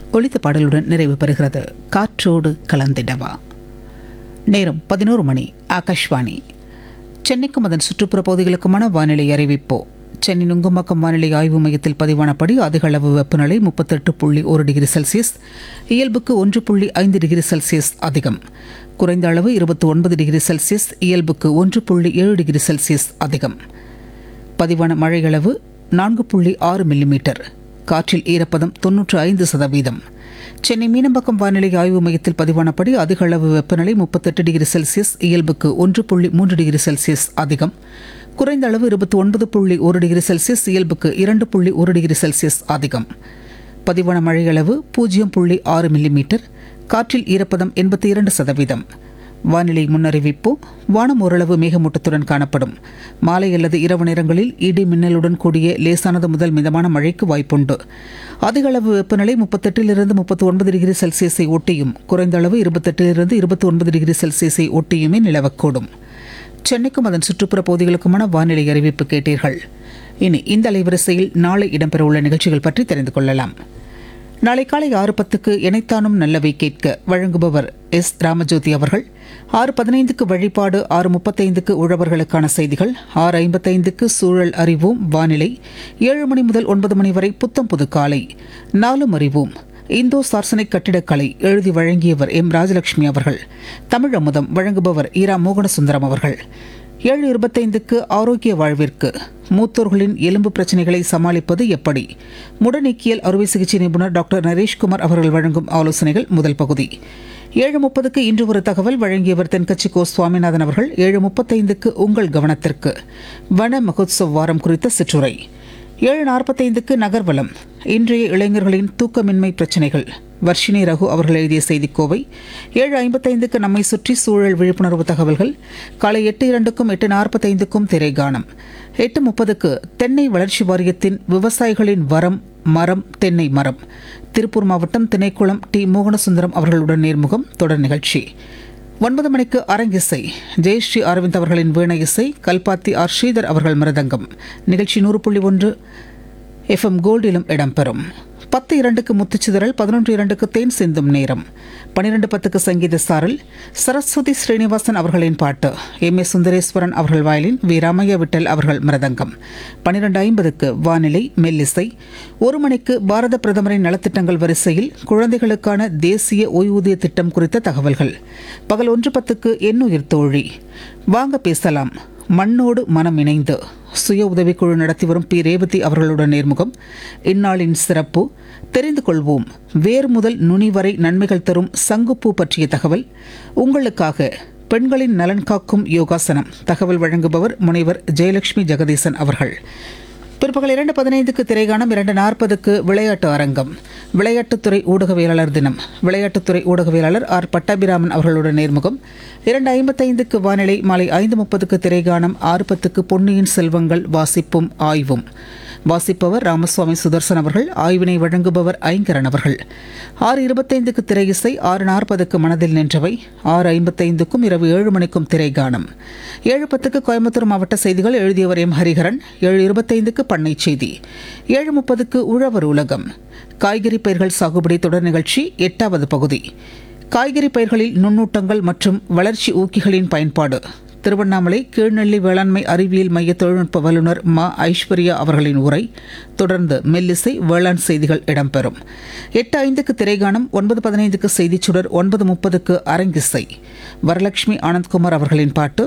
ஒளித்த பாடலுடன் நிறைவு பெறுகிறது காற்றோடு கலந்திடவா நேரம் பதினோரு மணி ஆகாஷ்வாணி சென்னைக்கும் அதன் சுற்றுப்புற பகுதிகளுக்குமான வானிலை அறிவிப்போ சென்னை நுங்கம்பாக்கம் வானிலை ஆய்வு மையத்தில் பதிவானபடி அதிக அளவு வெப்பநிலை முப்பத்தெட்டு புள்ளி ஒரு டிகிரி செல்சியஸ் இயல்புக்கு ஒன்று புள்ளி ஐந்து டிகிரி செல்சியஸ் அதிகம் குறைந்த அளவு இருபத்தி ஒன்பது டிகிரி செல்சியஸ் இயல்புக்கு ஒன்று புள்ளி ஏழு டிகிரி செல்சியஸ் அதிகம் பதிவான மழையளவு நான்கு புள்ளி ஆறு மில்லிமீட்டர் காற்றில் ஈரப்பதம் தொன்னூற்று ஐந்து சதவீதம் சென்னை மீனம்பாக்கம் வானிலை ஆய்வு மையத்தில் பதிவானபடி அதிக அளவு வெப்பநிலை முப்பத்தெட்டு டிகிரி செல்சியஸ் இயல்புக்கு ஒன்று புள்ளி மூன்று டிகிரி செல்சியஸ் அதிகம் குறைந்த அளவு இருபத்தி ஒன்பது புள்ளி ஒரு டிகிரி செல்சியஸ் இயல்புக்கு இரண்டு புள்ளி ஒரு டிகிரி செல்சியஸ் அதிகம் பதிவான மழையளவு பூஜ்ஜியம் புள்ளி ஆறு மில்லிமீட்டர் காற்றில் ஈரப்பதம் எண்பத்தி இரண்டு சதவீதம் வானிலை முன்னறிவிப்பு வானம் ஓரளவு மேகமூட்டத்துடன் காணப்படும் மாலை அல்லது இரவு நேரங்களில் இடி மின்னலுடன் கூடிய லேசானது முதல் மிதமான மழைக்கு வாய்ப்புண்டு அதிக அளவு வெப்பநிலை முப்பத்தெட்டிலிருந்து முப்பத்தி ஒன்பது டிகிரி செல்சியஸை ஒட்டியும் குறைந்த அளவு இருபத்தெட்டிலிருந்து இருபத்தி ஒன்பது டிகிரி செல்சியஸை ஒட்டியுமே நிலவக்கூடும் சென்னைக்கும் அதன் சுற்றுப்புற பகுதிகளுக்குமான வானிலை அறிவிப்பு கேட்டீர்கள் இனி இந்த அலைவரிசையில் நாளை இடம்பெறவுள்ள நிகழ்ச்சிகள் பற்றி தெரிந்து கொள்ளலாம் நாளை காலை ஆறு பத்துக்கு இணைத்தானும் நல்லவை கேட்க வழங்குபவர் எஸ் ராமஜோதி அவர்கள் ஆறு பதினைந்துக்கு வழிபாடு ஆறு முப்பத்தைந்துக்கு உழவர்களுக்கான செய்திகள் ஆறு ஐம்பத்தைந்துக்கு சூழல் அறிவோம் வானிலை ஏழு மணி முதல் ஒன்பது மணி வரை புத்தம் புது காலை நாலும் அறிவோம் இந்தோ சார்சனிக் கட்டிடக்கலை எழுதி வழங்கியவர் எம் ராஜலட்சுமி அவர்கள் தமிழ் அமுதம் வழங்குபவர் ஈரா மோகனசுந்தரம் அவர்கள் ஏழு இருபத்தைந்துக்கு ஆரோக்கிய வாழ்விற்கு மூத்தோர்களின் எலும்பு பிரச்சனைகளை சமாளிப்பது எப்படி முடநீக்கியல் அறுவை சிகிச்சை நிபுணர் டாக்டர் நரேஷ்குமார் அவர்கள் வழங்கும் ஆலோசனைகள் முதல் பகுதி ஏழு முப்பதுக்கு இன்று ஒரு தகவல் வழங்கியவர் தென்கட்சி கோ சுவாமிநாதன் அவர்கள் ஏழு முப்பத்தைந்துக்கு உங்கள் கவனத்திற்கு வன மகோத்சவ் வாரம் குறித்த சிற்றுரை ஏழு நாற்பத்தைந்துக்கு நகர்வலம் இன்றைய இளைஞர்களின் தூக்கமின்மை பிரச்சனைகள் வர்ஷினி ரகு அவர்கள் எழுதிய செய்திக்கோவை ஏழு ஐம்பத்தைந்துக்கு நம்மை சுற்றி சூழல் விழிப்புணர்வு தகவல்கள் காலை எட்டு இரண்டுக்கும் எட்டு நாற்பத்தைந்துக்கும் திரைகானம் எட்டு முப்பதுக்கு தென்னை வளர்ச்சி வாரியத்தின் விவசாயிகளின் வரம் மரம் தென்னை மரம் திருப்பூர் மாவட்டம் திணைக்குளம் டி மோகனசுந்தரம் அவர்களுடன் நேர்முகம் தொடர் நிகழ்ச்சி ஒன்பது மணிக்கு அரங்கிசை ஜெயஸ்ரீ அரவிந்த் அவர்களின் வீண இசை கல்பாத்தி ஆர் ஸ்ரீதர் அவர்கள் மிருதங்கம் நிகழ்ச்சி நூறு புள்ளி ஒன்று எஃப்எம் கோல்டிலும் இடம்பெறும் பத்து இரண்டுக்கு முத்துச்சிதறல் பதினொன்று இரண்டுக்கு தேன் சிந்தும் நேரம் பன்னிரெண்டு பத்துக்கு சங்கீத சாரல் சரஸ்வதி ஸ்ரீனிவாசன் அவர்களின் பாட்டு எம் ஏ சுந்தரேஸ்வரன் அவர்கள் வயலின் வி ராமையா விட்டல் அவர்கள் மிருதங்கம் பன்னிரெண்டு ஐம்பதுக்கு வானிலை மெல்லிசை ஒரு மணிக்கு பாரத பிரதமரின் நலத்திட்டங்கள் வரிசையில் குழந்தைகளுக்கான தேசிய ஓய்வூதிய திட்டம் குறித்த தகவல்கள் பகல் ஒன்று பத்துக்கு எண்ணுயிர் தோழி வாங்க பேசலாம் மண்ணோடு மனம் இணைந்து சுய உதவிக்குழு நடத்தி வரும் பி ரேவதி அவர்களுடன் நேர்முகம் இந்நாளின் சிறப்பு தெரிந்து கொள்வோம் வேர் முதல் நுனி வரை நன்மைகள் தரும் சங்குப்பூ பற்றிய தகவல் உங்களுக்காக பெண்களின் நலன் காக்கும் யோகாசனம் தகவல் வழங்குபவர் முனைவர் ஜெயலட்சுமி ஜெகதீசன் அவர்கள் பிற்பகல் இரண்டு பதினைந்துக்கு திரைகாணம் இரண்டு நாற்பதுக்கு விளையாட்டு அரங்கம் விளையாட்டுத்துறை ஊடகவியலாளர் தினம் விளையாட்டுத்துறை ஊடகவியலாளர் ஆர் பட்டாபிராமன் அவர்களுடன் நேர்முகம் இரண்டு ஐம்பத்தைந்துக்கு வானிலை மாலை ஐந்து முப்பதுக்கு திரைகாணம் ஆறு பத்துக்கு பொன்னியின் செல்வங்கள் வாசிப்பும் ஆய்வும் வாசிப்பவர் ராமசுவாமி சுதர்சன் அவர்கள் ஆய்வினை வழங்குபவர் ஐங்கரன் அவர்கள் ஆறு இருபத்தைந்துக்கு திரை இசை ஆறு நாற்பதுக்கு மனதில் நின்றவை ஆறு ஐம்பத்தைந்துக்கும் இரவு ஏழு மணிக்கும் திரைகானம் ஏழு பத்துக்கு கோயம்புத்தூர் மாவட்ட செய்திகள் எழுதியவர் எம் ஹரிஹரன் ஏழு இருபத்தைந்துக்கு பண்ணை செய்தி ஏழு முப்பதுக்கு உழவர் உலகம் காய்கறி பயிர்கள் சாகுபடி தொடர் நிகழ்ச்சி எட்டாவது பகுதி காய்கறி பயிர்களில் நுண்ணூட்டங்கள் மற்றும் வளர்ச்சி ஊக்கிகளின் பயன்பாடு திருவண்ணாமலை கீழ்நெல்லி வேளாண்மை அறிவியல் மைய தொழில்நுட்ப வல்லுநர் மா ஐஸ்வர்யா அவர்களின் உரை தொடர்ந்து மெல்லிசை வேளாண் செய்திகள் இடம்பெறும் எட்டு ஐந்துக்கு திரைகானம் ஒன்பது பதினைந்துக்கு செய்திச்சுடர் ஒன்பது முப்பதுக்கு அரங்கிசை வரலட்சுமி ஆனந்த்குமார் அவர்களின் பாட்டு